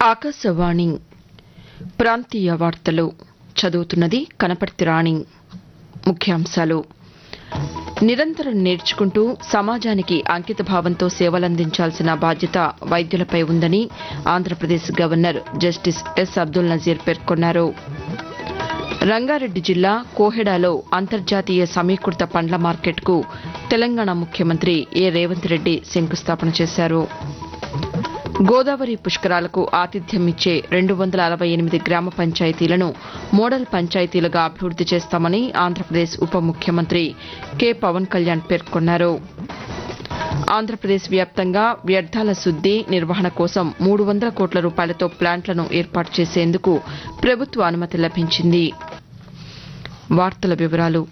ఆకాశవాణి ప్రాంతీయ వార్తలు చదువుతున్నది కనపర్తి రాణి ముఖ్యాంశాలు నిరంతరం నేర్చుకుంటూ సమాజానికి అంకితభావంతో సేవలందించాల్సిన బాధ్యత వైద్యులపై ఉందని Andhra Pradesh governor justice S Abdul Nazeer పేర్కొన్నారు రంగారెడ్డి జిల్లా కోహెడాలో అంతర్జాతీయ సమీకృత పండ్ల మార్కెట్కు తెలంగాణ ముఖ్యమంత్రి ఏ రేవంత్ రెడ్డి శంకుస్థాపన చేశారు గోదావరి పుష్కరాలకు ఆతిథ్యం ఇచ్చే రెండు వందల అరవై ఎనిమిది గ్రామ పంచాయతీలను మోడల్ పంచాయతీలుగా అభివృద్ది చేస్తామని ఆంధ్రప్రదేశ్ ఉప ముఖ్యమంత్రి కె పవన్ కళ్యాణ్ పేర్కొన్నారు ఆంధ్రప్రదేశ్ వ్యాప్తంగా వ్యర్థాల శుద్ది నిర్వహణ కోసం మూడు వందల కోట్ల రూపాయలతో ప్లాంట్లను ఏర్పాటు చేసేందుకు ప్రభుత్వ అనుమతి లభించింది వార్తల వివరాలు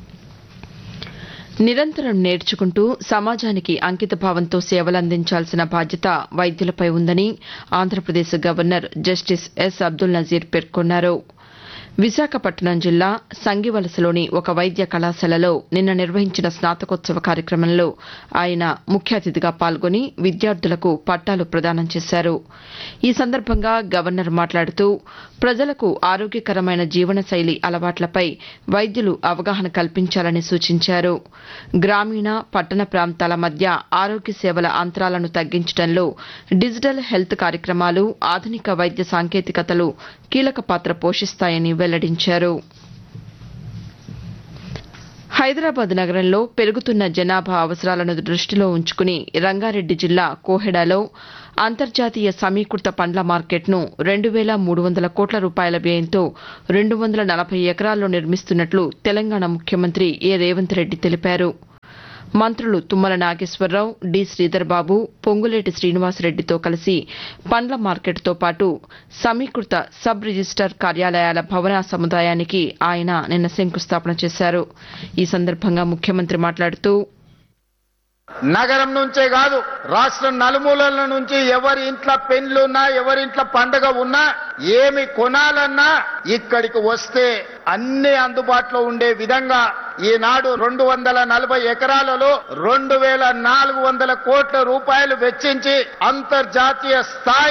నిరంతరం నేర్చుకుంటూ సమాజానికి అంకితభావంతో సేవలందించాల్సిన బాధ్యత వైద్యులపై ఉందని Andhra Pradesh governor justice S Abdul Nazeer పేర్కొన్నారు విశాఖపట్నం జిల్లా సంగివలసలోని ఒక వైద్య కళాశాలలో నిన్న నిర్వహించిన స్నాతకోత్సవ కార్యక్రమంలో ఆయన ముఖ్య అతిథిగా పాల్గొని విద్యార్థులకు పట్టాలు ప్రదానం చేశారు ఈ సందర్భంగా గవర్నర్ మాట్లాడుతూ ప్రజలకు ఆరోగ్యకరమైన జీవనశైలి అలవాట్లపై వైద్యులు అవగాహన కల్పించాలని సూచించారు గ్రామీణ పట్టణ ప్రాంతాల మధ్య ఆరోగ్య సేవల అంతరాలను తగ్గించడంలో డిజిటల్ హెల్త్ కార్యక్రమాలు ఆధునిక వైద్య సాంకేతికతలు కీలక పాత్ర పోషిస్తాయని వెల్లడించారు హైదరాబాద్ నగరంలో పెరుగుతున్న జనాభా అవసరాలను దృష్టిలో ఉంచుకుని రంగారెడ్డి జిల్లా కోహెడాలో అంతర్జాతీయ సమీకృత పండ్ల మార్కెట్ను రెండు వేల మూడు వందల కోట్ల రూపాయల వ్యయంతో రెండు వందల నలభై ఎకరాల్లో నిర్మిస్తున్నట్లు తెలంగాణ ముఖ్యమంత్రి ఏ రేవంత్ రెడ్డి తెలిపారు మంత్రులు తుమ్మల నాగేశ్వరరావు డి శ్రీధర్బాబు పొంగులేటి శ్రీనివాసరెడ్డితో కలిసి పండ్ల మార్కెట్తో పాటు సమీకృత సబ్ రిజిస్టార్ కార్యాలయాల భవన సముదాయానికి ఆయన నిన్న శంకుస్థాపన చేశారు ఈ సందర్భంగా ముఖ్యమంత్రి మాట్లాడుతూ నగరం నుంచే కాదు రాష్ట్రం నలుమూలల నుంచి ఎవరి ఇంట్లో పెండ్లున్నా ఎవరి ఇంట్లో పండగ ఉన్నా ఏమి కొనాలన్నా ఇక్కడికి వస్తే అన్ని అందుబాటులో ఉండే విధంగా ఈనాడు రెండు వందల నలభై ఎకరాలలో రెండు వేల నాలుగు వందల కోట్ల రూపాయలు వెచ్చించి అంతర్జాతీయ స్థాయి